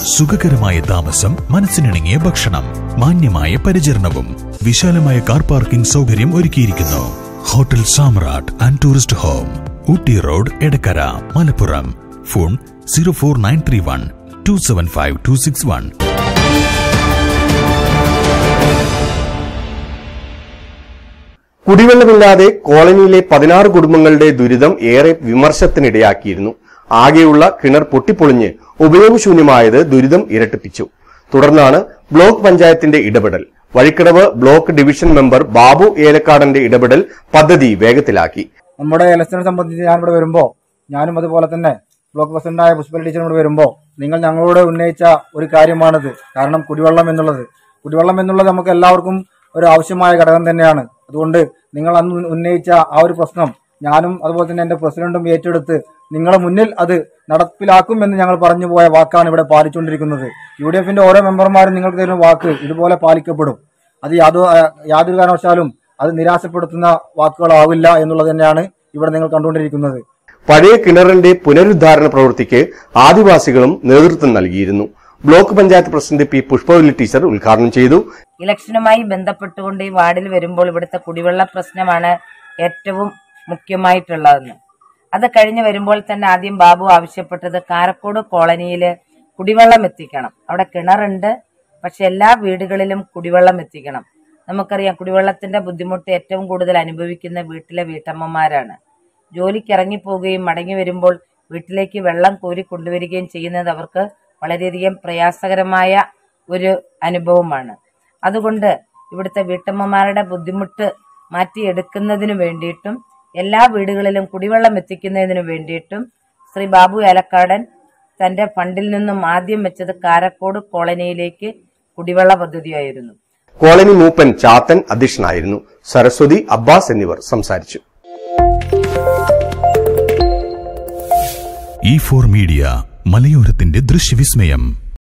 സുഖകരമായ താമസം മനസ്സിനിണങ്ങിയ ഭക്ഷണം മാന്യമായ പരിചരണവും വിശാലമായ കാർ പാർക്കിംഗ് സൗകര്യം ഒരുക്കിയിരിക്കുന്നു hotel Samrat and tourist home Ooty road Edakkara Malappuram phone zero four nine three one two seven five two six one കുടിവെള്ളമില്ലാതെ കോളനിയിലെ പതിനാറ് കുടുംബങ്ങളുടെ ദുരിതം ഏറെ വിമർശത്തിനിടയാക്കിയിരുന്നു ആകെയുള്ള കിണർ പൊട്ടിപ്പൊളിഞ്ഞ് ഉപയോഗശൂന്യമായത് ദുരിതം ഇരട്ടിപ്പിച്ചു തുടർന്നാണ് ബ്ലോക്ക് പഞ്ചായത്തിന്റെ ഇടപെടൽ Vazhikkadavu block division member Babu ഏലക്കാടന്റെ ഇടപെടൽ പദ്ധതി വേഗത്തിലാക്കി നമ്മുടെ ഇലക്ഷനെ സംബന്ധിച്ച് ഞാൻ ഇവിടെ വരുമ്പോൾ ഞാനും അതുപോലെ തന്നെ ബ്ലോക്ക് പ്രസിഡന്റായ പുഷ്പല ടീച്ചറും ഇവിടെ വരുമ്പോൾ നിങ്ങൾ ഞങ്ങളോട് ഉന്നയിച്ച ഒരു കാര്യമാണിത് കാരണം കുടിവെള്ളം എന്നുള്ളത് കുടിവെള്ളം എന്നുള്ളത് നമുക്ക് എല്ലാവർക്കും ഒരു ആവശ്യമായ ഘടകം തന്നെയാണ് അതുകൊണ്ട് നിങ്ങൾ അന്ന് ഉന്നയിച്ച ആ ഒരു പ്രശ്നം ഞാനും അതുപോലെ തന്നെ എന്റെ പ്രസിഡന്റും ഏറ്റെടുത്ത് നിങ്ങളെ മുന്നിൽ അത് നടപ്പിലാക്കും എന്ന് ഞങ്ങൾ പറഞ്ഞു പോയ വാക്കാണ് ഇവിടെ പാലിച്ചുകൊണ്ടിരിക്കുന്നത് യു ഡി എഫിന്റെ ഓരോ മെമ്പർമാരും നിങ്ങൾക്ക് തരുന്ന വാക്ക് ഇതുപോലെ പാലിക്കപ്പെടും അത് യാതൊരു യാതൊരു കാരണവശാലും അത് നിരാശപ്പെടുത്തുന്ന വാക്കുകളാവില്ല എന്നുള്ളത് തന്നെയാണ് ഇവിടെ നിങ്ങൾ കണ്ടുകൊണ്ടിരിക്കുന്നത് പഴയ കിണറിന്റെ പുനരുദ്ധാരണ പ്രവൃത്തിക്ക് ആദിവാസികളും നേതൃത്വം നൽകിയിരുന്നു block panchayat president P Pushpavalli teacher ഉദ്ഘാടനം ചെയ്തു ഇലക്ഷനുമായി ബന്ധപ്പെട്ടുകൊണ്ട് ഈ വാർഡിൽ വരുമ്പോൾ ഇവിടുത്തെ കുടിവെള്ള പ്രശ്നമാണ് ഏറ്റവും മുഖ്യമായിട്ടുള്ളതെന്ന് അത് കഴിഞ്ഞ് വരുമ്പോൾ തന്നെ ആദ്യം ബാബു ആവശ്യപ്പെട്ടത് കാരക്കോട് കോളനിയിൽ കുടിവെള്ളം എത്തിക്കണം അവിടെ കിണറുണ്ട് പക്ഷെ എല്ലാ വീടുകളിലും കുടിവെള്ളം എത്തിക്കണം നമുക്കറിയാം കുടിവെള്ളത്തിന്റെ ബുദ്ധിമുട്ട് ഏറ്റവും കൂടുതൽ അനുഭവിക്കുന്ന വീട്ടിലെ വീട്ടമ്മമാരാണ് ജോലിക്ക് ഇറങ്ങിപ്പോവുകയും മടങ്ങി വരുമ്പോൾ വീട്ടിലേക്ക് വെള്ളം കോരി കൊണ്ടുവരികയും ചെയ്യുന്നത് അവർക്ക് വളരെയധികം പ്രയാസകരമായ ഒരു അനുഭവമാണ് അതുകൊണ്ട് ഇവിടുത്തെ വീട്ടമ്മമാരുടെ ബുദ്ധിമുട്ട് മാറ്റിയെടുക്കുന്നതിനു വേണ്ടിയിട്ടും എല്ലാ വീടുകളിലും കുടിവെള്ളം എത്തിക്കുന്നതിനു വേണ്ടിയിട്ടും ശ്രീ ബാബു ഏലക്കാടൻ തന്റെ ഫണ്ടിൽ നിന്നും ആദ്യം വെച്ചത് കാരക്കോട് കോളനിയിലേക്ക് കുടിവെള്ള പദ്ധതിയായിരുന്നു കോളനി മൂപ്പൻ ചാത്തൻ അധ്യക്ഷനായിരുന്നു സരസ്വതി അബ്ബാസ് എന്നിവർ സംസാരിച്ചു ഇ ഫോർ മീഡിയ മലയോരത്തിന്റെ ദൃശ്യവിസ്മയം